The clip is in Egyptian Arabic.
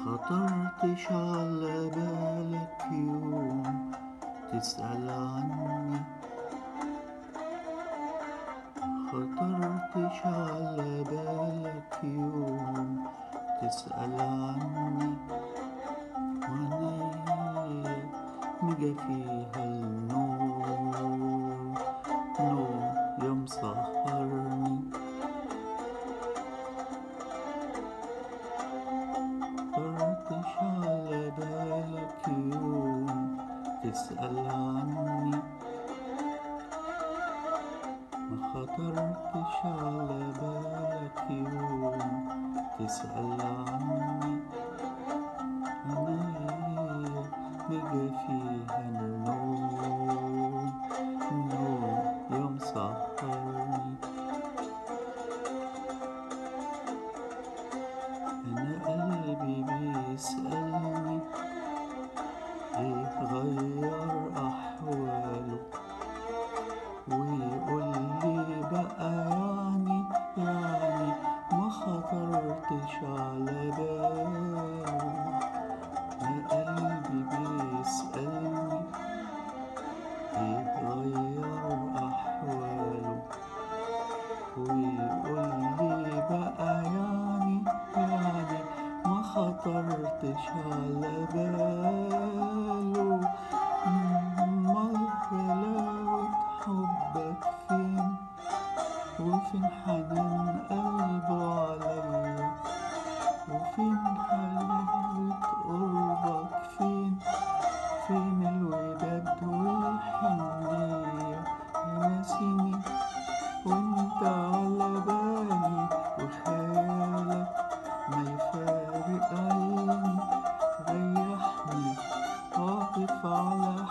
خطرتش على بالك يوم تسأل عني خطرتش على بالك يوم تسأل عني وعينيا نجا فيها النوم نوم يا مسهرني خطرتش على بالك يوم تسأل عني ما خطرتش على بالك يوم تسأل عني عينيا نجا فيها النوم النوم يا مسهرني أنا قلبي بيسألني إيه غير أحواله ويقول لي بقى يعني يعني ما خطرتش على باله أنا قلبي بيسألني إيه غير أحواله ويقول لي بقى يعني يعني ما خطرتش على باله أمال غلاوة حبك فين وفين حنان قلبه عليا وفين حلاوة قربك فين فين الوداد والحنية ناسيني وانت على بالي وخيالك ما يفارق عيني ريحني واقف على